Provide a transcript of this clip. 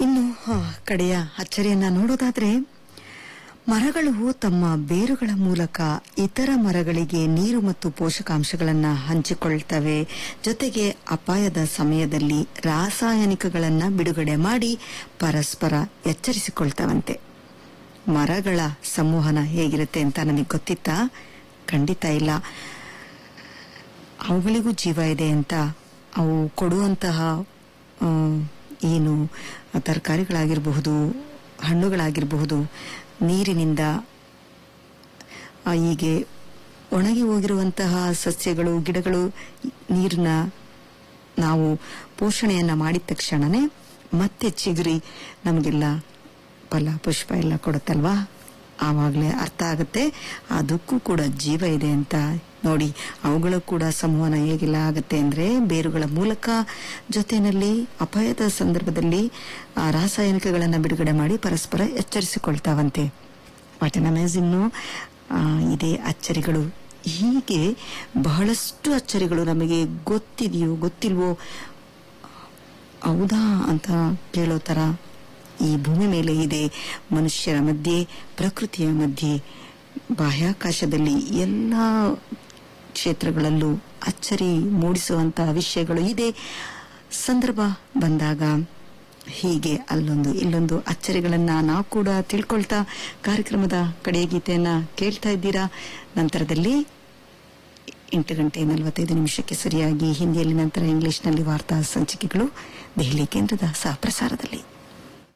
ಇನ್ನು ಆ, ಕಡೆಯ ಅಚ್ಚರಿಯನ್ನ ನೋಡೋದಾದ್ರೆ ಮರಗಳು ತಮ್ಮ ಬೇರುಗಳ ಮೂಲಕ ಇತರ ಮರಗಳಿಗೆ ನೀರು ಮತ್ತು ಪೋಷಕಾಂಶಗಳನ್ನ ಹಂಚಿಕೊಳ್ತವೆ ಜೊತೆಗೆ ಅಪಾಯದ ಸಮಯದಲ್ಲಿ ರಾಸಾಯನಿಕಗಳನ್ನ ಬಿಡುಗಡೆ ಮಾಡಿ ಪರಸ್ಪರ ಎಚ್ಚರಿಸಿಕೊಳ್ತವಂತೆ ಮರಗಳ ಸಂವಹನ ಹೇಗಿರುತ್ತೆ ಅಂತ ನಮಗೆ ಗೊತ್ತಿತ್ತಾ ಖಂಡಿತ ಇಲ್ಲ ಅವುಗಳಿಗೂ ಜೀವ ಇದೆ ಅಂತ ಅವು ಕೊಡುವಂತಹ ಆ, ಏನು ತರಕಾರಿಗಳಾಗಿರಬಹುದು ಹಣ್ಣುಗಳಾಗಿರಬಹುದು ನೀರಿನಿಂದ ಆ, ಹೀಗೆ ಒಣಗಿ ಹೋಗಿರುವಂತಹ ಸಸ್ಯಗಳು ಗಿಡಗಳು ನೀರನ್ನ ನಾವು ಪೋಷಣೆಯನ್ನ ಮಾಡಿದ ತಕ್ಷಣನೇ ಮತ್ತೆ ಚಿಗುರಿ ನಮಗೆಲ್ಲ ಫಲ ಪುಷ್ಪ ಎಲ್ಲ ಕೊಡುತ್ತಲ್ವಾ ಆವಾಗಲೇ ಅರ್ಥ ಆಗುತ್ತೆ ಅದಕ್ಕೂ ಕೂಡ ಜೀವ ಇದೆ ಅಂತ ನೋಡಿ ಅವುಗಳು ಕೂಡ ಸಂವಹನ ಹೇಗೆಲ್ಲ ಆಗುತ್ತೆ ಅಂದ್ರೆ ಬೇರುಗಳ ಮೂಲಕ ಜೊತೆಯಲ್ಲಿ ಅಪಾಯದ ಸಂದರ್ಭದಲ್ಲಿ ಆ ರಾಸಾಯನಿಕಗಳನ್ನು ಬಿಡುಗಡೆ ಮಾಡಿ ಪರಸ್ಪರ ಎಚ್ಚರಿಸಿಕೊಳ್ತಾವಂತೆ ವಾಟ್ ಅನ್ ಅಮೇಝಿಂಗ್ ಇದೇ ಅಚ್ಚರಿಗಳು ಹೀಗೆ ಬಹಳಷ್ಟು ಅಚ್ಚರಿಗಳು ನಮಗೆ ಗೊತ್ತಿದೆಯೋ ಗೊತ್ತಿಲ್ವೋ ಹೌದಾ ಅಂತ ಕೇಳೋ ತರ ಈ ಭೂಮಿ ಮೇಲೆ ಇದೆ ಮನುಷ್ಯರ ಮಧ್ಯೆ ಪ್ರಕೃತಿಯ ಮಧ್ಯೆ ಬಾಹ್ಯಾಕಾಶದಲ್ಲಿ ಎಲ್ಲ ಕ್ಷೇತ್ರಗಳಲ್ಲೂ ಅಚ್ಚರಿ ಮೂಡಿಸುವಂತಹ ವಿಷಯಗಳು ಇದೆ ಸಂದರ್ಭ ಬಂದಾಗ ಹೀಗೆ ಅಲ್ಲೊಂದು ಇಲ್ಲೊಂದು ಅಚ್ಚರಿಗಳನ್ನ ನಾವು ಕೂಡ ತಿಳ್ಕೊಳ್ತಾ ಕಾರ್ಯಕ್ರಮದ ಕಡೆಯ ಗೀತೆಯನ್ನ ಕೇಳ್ತಾ ಇದ್ದೀರಾ ನಂತರದಲ್ಲಿ ಎಂಟು ಗಂಟೆ ನಲವತ್ತೈದು ನಿಮಿಷಕ್ಕೆ ಸರಿಯಾಗಿ ಹಿಂದಿಯಲ್ಲಿ ನಂತರ ಇಂಗ್ಲಿಷ್ನಲ್ಲಿ ವಾರ್ತಾ ಸಂಚಿಕೆಗಳು ದೆಹಲಿ ಕೇಂದ್ರದ ಸಹ ಪ್ರಸಾರದಲ್ಲಿ